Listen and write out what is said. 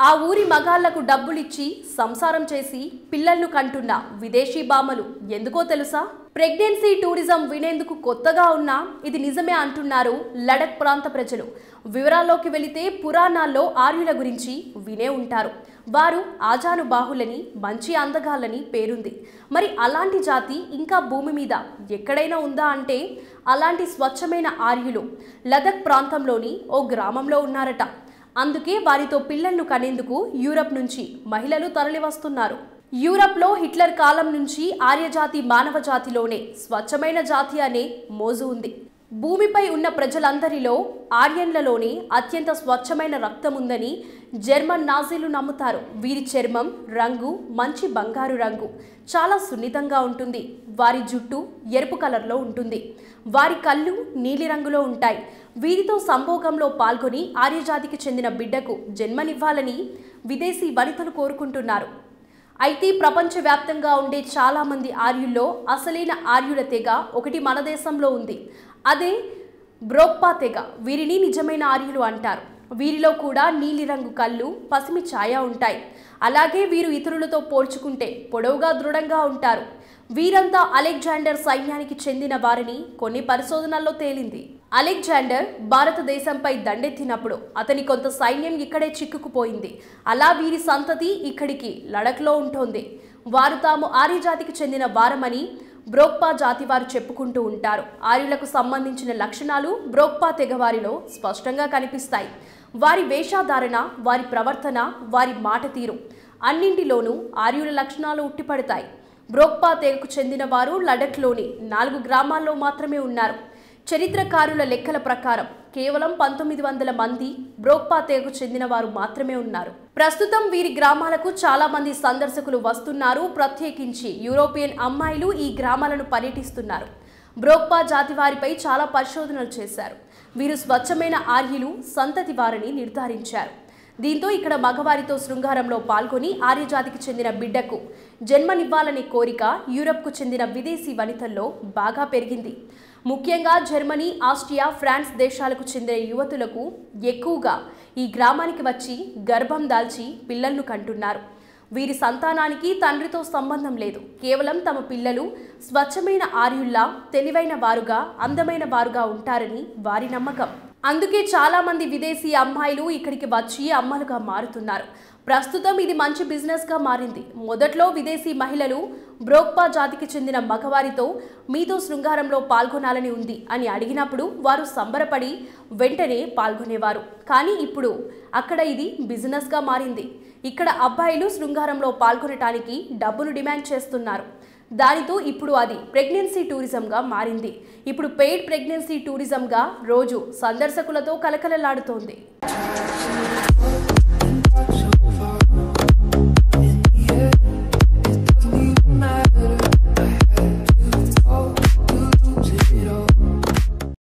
ఆ ఊరి మగాళ్లకు డబ్బులిచ్చి సంసారం చేసి పిల్లలను కంటున్న విదేశీ బామలు ఎందుకో తెలుసా ప్రెగ్నెన్సీ టూరిజం వినేందుకు కొత్తగా ఉన్నా ఇది నిజమే అంటున్నారు లడక్ ప్రాంత ప్రజలు వివరాల్లోకి వెళితే పురాణాల్లో ఆర్యుల గురించి వినే ఉంటారు వారు ఆజానుబాహులని మంచి అందగాళ్ళని పేరుంది మరి అలాంటి జాతి ఇంకా భూమి మీద ఎక్కడైనా ఉందా అంటే అలాంటి స్వచ్ఛమైన ఆర్యులు లదక్ ప్రాంతంలోని ఓ గ్రామంలో ఉన్నారట అందుకే వారితో పిల్లలను కనేందుకు యూరప్ నుంచి మహిళలు తరలివస్తున్నారు యూరప్లో హిట్లర్ కాలం నుంచి ఆర్యజాతి మానవ జాతిలోనే స్వచ్ఛమైన జాతి అనే మోజు ఉంది భూమిపై ఉన్న ప్రజలందరిలో ఆర్యన్లలోనే అత్యంత స్వచ్ఛమైన రక్తం ఉందని జర్మన్ నాజీలు నమ్ముతారు వీరి చర్మం రంగు మంచి బంగారు రంగు చాలా సున్నితంగా ఉంటుంది వారి జుట్టు ఎరుపు కలర్లో ఉంటుంది వారి కళ్ళు నీలిరంగులో ఉంటాయి వీరితో సంభోగంలో పాల్గొని ఆర్యజాతికి చెందిన బిడ్డకు జన్మనివ్వాలని విదేశీ వనితలు కోరుకుంటున్నారు అయితే ప్రపంచవ్యాప్తంగా ఉండే చాలామంది ఆర్యుల్లో అసలైన ఆర్యుల తెగ ఒకటి మన దేశంలో ఉంది అదే బ్రోక్పా తెగ వీరిని నిజమైన ఆర్యులు అంటారు వీరిలో కూడా నీలిరంగు కళ్ళు పసిమి ఛాయ ఉంటాయి అలాగే వీరు ఇతరులతో పోల్చుకుంటే పొడవుగా దృఢంగా ఉంటారు వీరంతా అలెగ్జాండర్ సైన్యానికి చెందిన వారిని కొన్ని పరిశోధనల్లో తేలింది అలెగ్జాండర్ భారతదేశంపై దండెత్తినప్పుడు అతని కొంత సైన్యం ఇక్కడే చిక్కుకుపోయింది అలా వీరి సంతతి ఇక్కడికి లడఖ్లో ఉంటోంది వారు తాము ఆర్యజాతికి చెందిన వారమని బ్రోక్పా జాతి వారు చెప్పుకుంటూ ఉంటారు ఆర్యులకు సంబంధించిన లక్షణాలు బ్రోక్పా తెగవారిలో స్పష్టంగా కనిపిస్తాయి వారి వేషధారణ వారి ప్రవర్తన వారి మాట తీరు అన్నింటిలోనూ ఆర్యుల లక్షణాలు ఉట్టిపడతాయి బ్రోక్పా తెగకు చెందిన వారు లడఖ్లోని నాలుగు గ్రామాల్లో మాత్రమే ఉన్నారు చరిత్రకారుల లెక్కల ప్రకారం కేవలం పంతొమ్మిది వందల మంది బ్రోక్పా తెగకు చెందిన వారు మాత్రమే ఉన్నారు ప్రస్తుతం వీరి గ్రామాలకు చాలా మంది సందర్శకులు వస్తున్నారు ప్రత్యేకించి యూరోపియన్ అమ్మాయిలు ఈ గ్రామాలను పర్యటిస్తున్నారు బ్రోక్పా జాతి వారిపై చాలా పరిశోధనలు చేశారు వీరు స్వచ్ఛమైన ఆర్యులు సంతతి వారిని నిర్ధారించారు దీంతో ఇక్కడ మగవారితో శృంగారంలో పాల్గొని ఆర్యజాతికి చెందిన బిడ్డకు జన్మనివ్వాలనే కోరిక యూరప్కు చెందిన విదేశీ వనితల్లో బాగా పెరిగింది ముఖ్యంగా జర్మనీ ఆస్ట్రియా ఫ్రాన్స్ దేశాలకు చెందిన యువతులకు ఎక్కువగా ఈ గ్రామానికి వచ్చి గర్భం దాల్చి పిల్లలను కంటున్నారు వీరి సంతానానికి తండ్రితో సంబంధం లేదు కేవలం తమ పిల్లలు స్వచ్ఛమైన ఆర్యుల్లా తెలివైన వారుగా అందమైన వారుగా ఉంటారని వారి నమ్మకం అందుకే చాలా మంది విదేశీ అమ్మాయిలు ఇక్కడికి వచ్చి అమ్మలుగా మారుతున్నారు ప్రస్తుతం ఇది మంచి బిజినెస్గా మారింది మొదట్లో విదేశీ మహిళలు బ్రోక్పా జాతికి చెందిన మగవారితో మీతో శృంగారంలో పాల్గొనాలని ఉంది అని అడిగినప్పుడు వారు సంబరపడి వెంటనే పాల్గొనేవారు కానీ ఇప్పుడు అక్కడ ఇది బిజినెస్గా మారింది ఇక్కడ అబ్బాయిలు శృంగారంలో పాల్గొనటానికి డబ్బును డిమాండ్ చేస్తున్నారు దానితో ఇప్పుడు అది ప్రెగ్నెన్సీ టూరిజంగా మారింది ఇప్పుడు పెయిడ్ ప్రెగ్నెన్సీ టూరిజంగా రోజు సందర్శకులతో కలకలలాడుతోంది